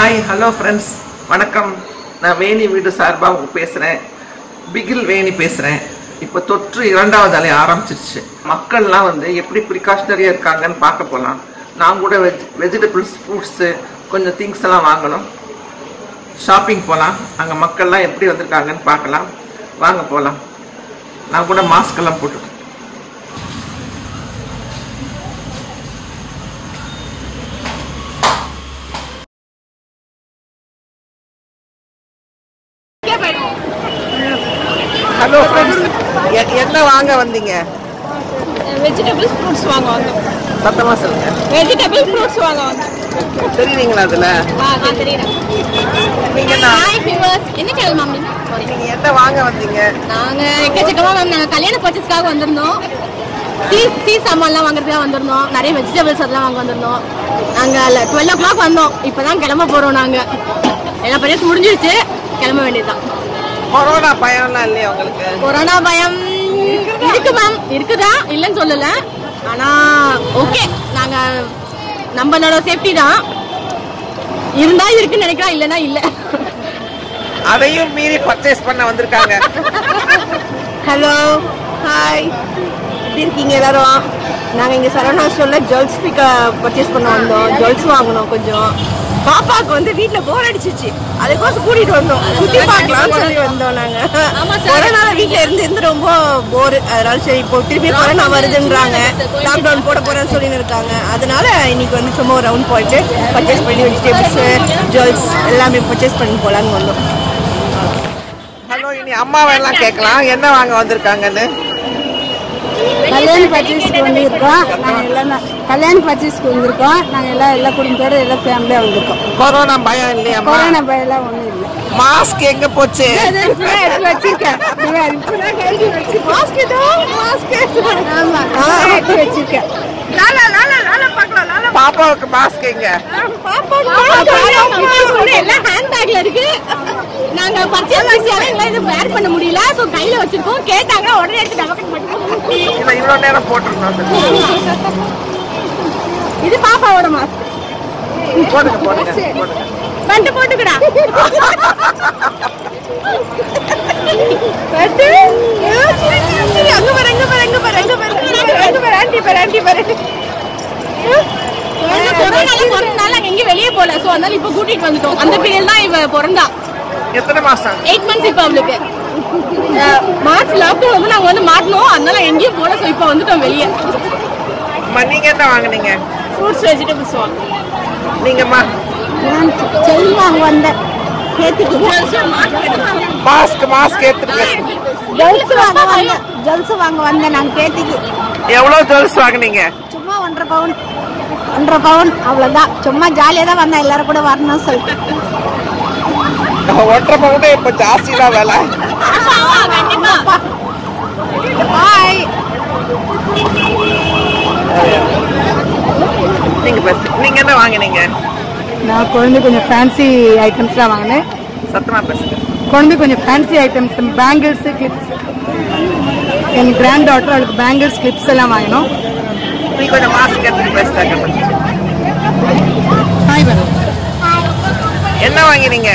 Hi hello friends வணக்கம் நான் வேணி வீடு சார்பாக பேசுகிறேன் பிகில் வேணி பேசுகிறேன் இப்போ தொற்று இரண்டாவது அலை ஆரம்பிச்சிருச்சு மக்கள்லாம் வந்து எப்படி ப்ரிகாஷனரியாக இருக்காங்கன்னு பார்க்க போகலாம் நான் கூட வெஜ் வெஜிடபிள்ஸ் ஃப்ரூட்ஸு கொஞ்சம் திங்ஸ் எல்லாம் வாங்கணும் ஷாப்பிங் போகலாம் அங்கே மக்கள்லாம் எப்படி வந்திருக்காங்கன்னு பார்க்கலாம் வாங்க போகலாம் நான் கூட மாஸ்க் எல்லாம் போட்டு ஹலோ ஃப்ரெண்ட்ஸ் என்ன வாங்க வந்தீங்க வெஜிடபிள்ஸ் ஃப்ரூட்ஸ் வாங்க வந்தோம் சத்தமாக சொல்லுங்க வெஜிடபிள் ஃப்ரூட்ஸ் வாங்க வந்தோம் தெரியுறீங்களா அதில் ஆ நான் தெரியுறேன் நீங்கள் என்ன ஹாய் வியூவர்ஸ் என்ன சேனல் மேம் சாரி நீங்கள் என்ன வாங்க வந்தீங்க நாங்க எக்கச்சக்கமா மேம் நாங்க கல்யாண பர்ச்சேஸ்க்காக வந்திருந்தோம் சீ சீ சாமான்லாம் வாங்குறதுக்காக வந்திருந்தோம் நிறைய வெஜிடபிள்ஸ் அதெல்லாம் வாங்க வந்திருந்தோம் நாங்க டுவெல் ஓ கிளாக் வந்தோம் இப்பதான் கிளம்ப போறோம் நாங்க எல்லா பர்ச்சேஸ் முடிஞ்சிருச்சு கிளம்ப வேண்டியதுதான் கொரோனா பயம்லாம் இல்லையா உங்களுக்கு கொரோனா பயம் இருக்கு மேம் இருக்குதா இல்லைன்னு சொல்லல ஆனா ஓகே நாங்க நம்மளோட சேஃப்டி தான் இருந்தா இருக்குன்னு நினைக்கிறோம் இல்லைன்னா இல்ல அதையும் மீறி பர்ச்சேஸ் பண்ண வந்திருக்காங்க ஹலோ ஹாய் எப்படி இருக்கீங்க எல்லாரும் நாங்கள் இங்கே சரவணா ஸ்டோரில் ஜுவல்ஸ் பிக்க பர்ச்சேஸ் பண்ண வந்தோம் ஜுவல்ஸ் வாங்கணும் கொஞ்சம் பாப்பாவுக்கு வந்து வீட்டில் போர் அடிச்சிச்சு அதுக்கோசம் கூட்டிட்டு வந்தோம் சுற்றி பார்க்கலாம்னு சொல்லி வந்தோம் நாங்கள் கொரோனா வீட்டில் இருந்து இருந்து ரொம்ப போர் அதனால சரி இப்போ திருப்பி கொரோனா வருதுன்றாங்க லாக்டவுன் போட போறேன்னு சொல்லின்னு இருக்காங்க அதனால இன்னைக்கு வந்து சும்மா ஒரு ரவுண்ட் போயிட்டு பர்ச்சேஸ் பண்ணி வெஜிடபிள்ஸு ஜுவல்ஸ் எல்லாமே பர்ச்சேஸ் பண்ணி போகலான்னு வந்தோம் ஹலோ இனி அம்மாவை எல்லாம் கேட்கலாம் என்ன வாங்க வந்திருக்காங்கன்னு கல்யாண பர்ச்சேஸ்க்கு வந்திருக்கோம் நாங்கள் எல்லாம் கல்யாண பர்ச்சேஸ்க்கு வந்திருக்கோம் நாங்கள் எல்லாம் எல்லா குடும்பத்தோட எல்லா ஃபேமிலியாக வந்திருக்கோம் கொரோனா பயம் இல்லையாம்மா கொரோனா பயம்லாம் ஒன்றும் இல்லை மாஸ்க் எங்க போச்சு இப்பதான் எடுத்து வச்சிருக்கேன் இவன் இப்பதான் கழுவி வச்சு மாஸ்க் மாஸ்க் ஆமா இப்பதான் எடுத்து வச்சிருக்கேன் பாப்பாவுக்கு மாஸ்க் எங்க எல்லாம் ஹேண்ட்பேக்ல இருக்கு நாங்க பர்ச்சேஸ் பண்ணி எல்லாம் இது வேர் பண்ண முடியல சோ கையில வச்சிருக்கோம் கேட்டாங்க உடனே எடுத்து டபக்கு போட்டோம் இதை இவ்வளோ நேரம் போட்டிருந்தோம் இது பாப்பாவோட மாஸ்க் போடுங்க போடுங்க போடுங்க வந்து போட்டுக்கடா வந்து ஐயோ, சிரி, சிரி, சிரி. அங்க பாரு அங்க பாரு அங்க பாரு அங்க பாரு அங்க பாரு ஆண்டி பாரு ஆண்டி பாரு கொரோனால பிறந்தனால நாங்க எங்கேயும் வெளியே போல சோ அதனால இப்ப கூட்டிட்டு வந்துட்டோம் அந்த பீரியட் தான் இவ பிறந்தா எத்தனை மாசம் எயிட் மந்த்ஸ் இப்போ அவளுக்கு அஹ், மார்ச் லாக்டவுன் வந்து நாங்க வந்து மாட்டணும் அதனால எங்கேயும் போல சோ இப்போ வந்துட்டோம் வெளியே அம்மா நீங்க என்ன வாங்குனீங்க ஃப்ரூட்ஸ் வெஜிடபிள்ஸ் வாங்க நீங்கம்மா நான் செல்லி வாங்க வந்தேன் சேர்த்துக்கு மாஸ்க் மாஸ்க் எடுத்துட்டு ஜுவல்ஸ் வாங்க வந்தேன் ஜுவல்ஸ் வாங்க வந்தேன் நாங்கள் பேத்திக்கு எவ்வளவு ஜுவல்ஸ் வாங்குனீங்க சும்மா ஒன்றரை பவுன் ஒன்றரை பவுன் அவ்வளோதான் சும்மா ஜாலியாக தான் வந்தேன் எல்லாரும் கூட வரணும்னு சொல்லிட்டு ஒன்றரை பவுண்டே இப்ப ஜாஸ்தி தான் வேலை கண்டிப்பா பாய் நீங்க பஸ் நீங்க என்ன வாங்குனீங்க நான் குழந்தை கொஞ்சம் ஃபேன்சி ஐட்டம்ஸ்லாம் வாங்கினேன் சத்தமா பேசுங்க குழந்தை கொஞ்சம் ஃபேன்சி ஐட்டம்ஸ் பேங்கிள்ஸு கிளிப்ஸ் என் கிராண்ட் டாட்டர் அவளுக்கு பேங்கிள்ஸ் கிளிப்ஸ் எல்லாம் வாங்கினோம் நீ கொஞ்சம் மாஸ்க் எடுத்துட்டு பேசுறாங்க ஹாய் மேடம் என்ன வாங்கினீங்க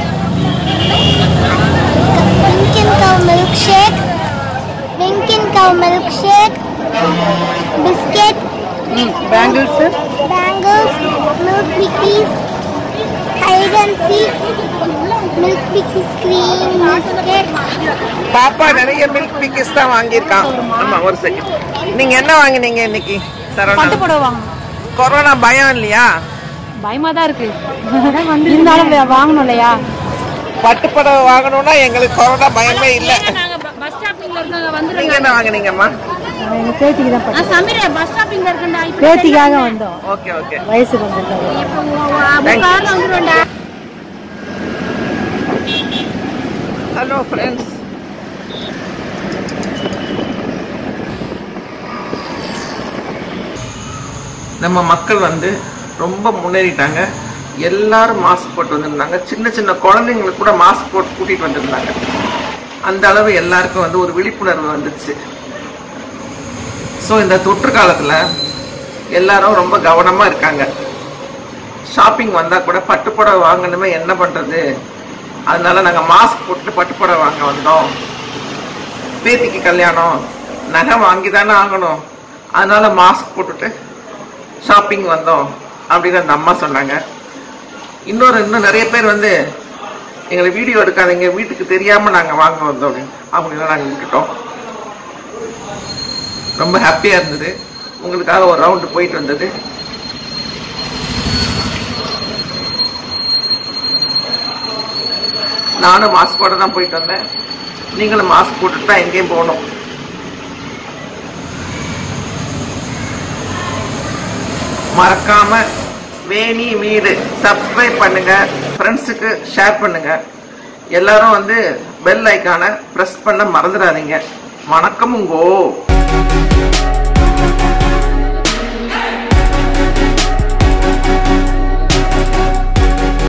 Lincoln Cow milkshake, Lincoln Cow milkshake, biscuit, bangles bangles, milk bikis, hide and seek, milk bikis cream, biscuit, பாப்பா நிறைய மில்க் பிக்கிஸ் தான் வாங்கியிருக்கான் ஆமா ஒரு செகண்ட் நீங்க என்ன வாங்குனீங்க இன்னைக்கு சரவணா புடவை வாங்கணும் கொரோனா பயம் இல்லையா பயமாக தான் இருக்கு இருந்தாலும் வே- வாங்கணும் இல்லையா பட்டு புடவை வாங்கணும்னா எங்களுக்கு கொரோனா பயமே இல்ல நாங்க பஸ் ஸ்டாப்பிங்ல இருக்காங்க நீங்க என்ன வாங்குனீங்கம்மா எங்கள் பேத்திக்கு தான் பட்டு சமீர பஸ் ஸ்டாப்பிங்ல இருக்கா பேத்திக்காக வந்தோம் ஓகே ஓகே வயசுக்கு வந்திருக்காங்க வந்துருவேன்டா ஹலோ ஃப்ரெண்ட்ஸ் நம்ம மக்கள் வந்து ரொம்ப முன்னேறிட்டாங்க எல்லாரும் மாஸ்க் போட்டு வந்திருந்தாங்க சின்ன சின்ன குழந்தைங்களுக்கு கூட மாஸ்க் போட்டு கூட்டிட்டு வந்திருந்தாங்க அந்த அளவு எல்லாருக்கும் வந்து ஒரு விழிப்புணர்வு வந்துச்சு ஸோ இந்த தொற்று காலத்தில் எல்லாரும் ரொம்ப கவனமாக இருக்காங்க ஷாப்பிங் வந்தா கூட பட்டுப்புடவை வாங்கணுமே என்ன பண்றது அதனால நாங்க மாஸ்க் போட்டு பட்டுப்புடவை வாங்க வந்தோம் பேத்திக்கு கல்யாணம் நகை வாங்கி தானே ஆகணும் அதனால மாஸ்க் போட்டுட்டு ஷாப்பிங் வந்தோம் அப்படின்னு அந்த அம்மா சொன்னாங்க இன்னொரு இன்னும் நிறைய பேர் வந்து எங்களை வீடியோ எடுக்காதீங்க வீட்டுக்கு தெரியாம நாங்க வாங்க வந்தோம் அப்படின்னு அவங்களெல்லாம் நாங்க விட்டுட்டோம் ரொம்ப ஹாப்பியா இருந்தது உங்களுக்காக ஒரு ரவுண்டு போயிட்டு வந்தது நானும் மாஸ்கோட தான் போயிட்டு வந்தேன் நீங்களும் மாஸ்க் போட்டுட்டு தான் எங்கேயும் போகணும் மறக்காம வேணி வீடு சப்ஸ்கிரைப் பண்ணுங்க ஃப்ரெண்ட்ஸுக்கு ஷேர் பண்ணுங்க எல்லாரும் வந்து பெல் ஐக்கானை ப்ரெஸ் பண்ண மறந்துடாதீங்க வணக்கம் உங்கோ